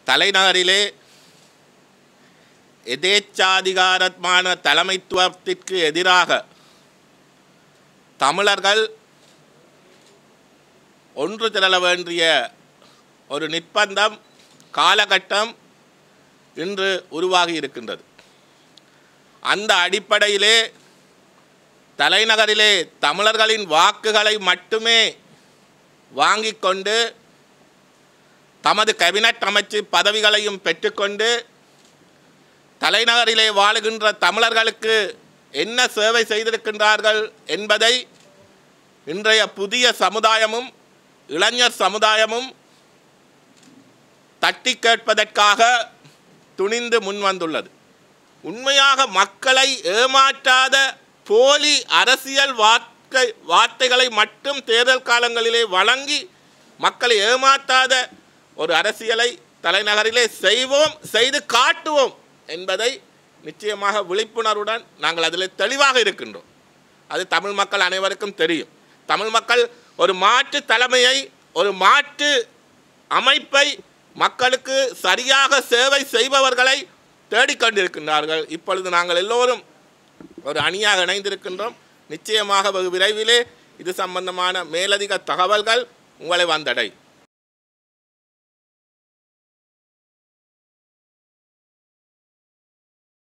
தலைநகரிலே எதேச்சாதிகாரமான தலைமைத்துவத்திற்கு எதிராக தமிழர்கள் ஒன்று திரள வேண்டிய ஒரு நிர்பந்தம் காலகட்டம் இன்று உருவாகி இருக்கின்றது அந்த அடிப்படையிலே தலைநகரிலே தமிழர்களின் வாக்குகளை மட்டுமே வாங்கிக் கொண்டு தமது கேபினட் அமைச்சு பதவிகளையும் பெற்றுக்கொண்டு தலைநகரிலே வாழுகின்ற தமிழர்களுக்கு என்ன சேவை செய்திருக்கின்றார்கள் என்பதை இன்றைய புதிய சமுதாயமும் இளைஞர் சமுதாயமும் தட்டி கேட்பதற்காக துணிந்து முன்வந்துள்ளது உண்மையாக மக்களை ஏமாற்றாத போலி அரசியல் வார்த்தை வார்த்தைகளை மட்டும் தேர்தல் காலங்களிலே வழங்கி மக்களை ஏமாற்றாத ஒரு அரசியலை தலைநகரிலே செய்வோம் செய்து காட்டுவோம் என்பதை நிச்சயமாக விழிப்புணர்வுடன் நாங்கள் அதில் தெளிவாக இருக்கின்றோம் அது தமிழ் மக்கள் அனைவருக்கும் தெரியும் தமிழ் மக்கள் ஒரு மாற்று தலைமையை ஒரு மாற்று அமைப்பை மக்களுக்கு சரியாக சேவை செய்பவர்களை தேடிக்கொண்டிருக்கின்றார்கள் இப்பொழுது நாங்கள் எல்லோரும் ஒரு அணியாக இணைந்திருக்கின்றோம் நிச்சயமாக வெகு விரைவிலே இது சம்பந்தமான மேலதிக தகவல்கள் உங்களை வந்தடை